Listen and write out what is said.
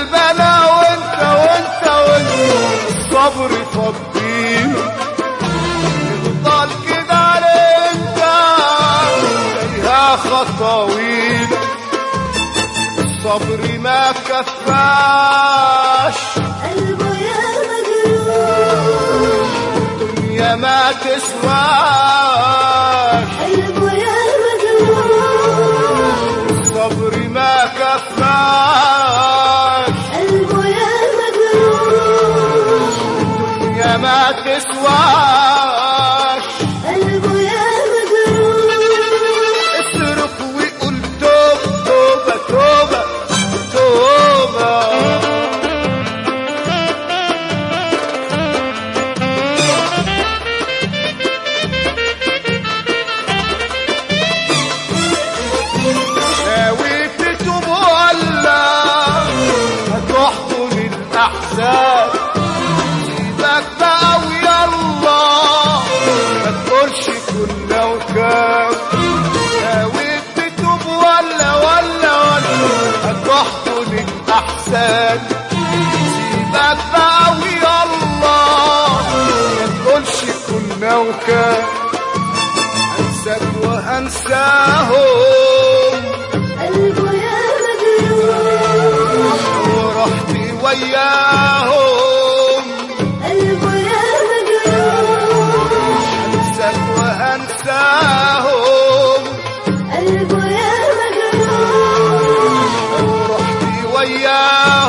البلا وانت وانت وانت الصبر فضيله يفضل كده عليك زيها خطاويل الصبر ما كفاش قلبه يا مجروح الدنيا ما تسواش قلبه يا مجروح الصبر ما كفاش قلبه يا مجروح الدنيا ما تسواش قلبه يا مجروح اصرف وقول توبة توبة توبة توبة ناوي تتوب ولا هتحضن الأحزان سيبك بقى ويلا ما تقولش كنا وكام ناوي تتوب ولا ولا ولا هتحضن الأحزان سيبك بقى ويلا ما تقولش كنا وكام أنساك وأنساهم قلبه يا مجروح ورحت وياهم قلبه يا مجروح انساك وانساهم قلبه يا مجروح ورحت وياهم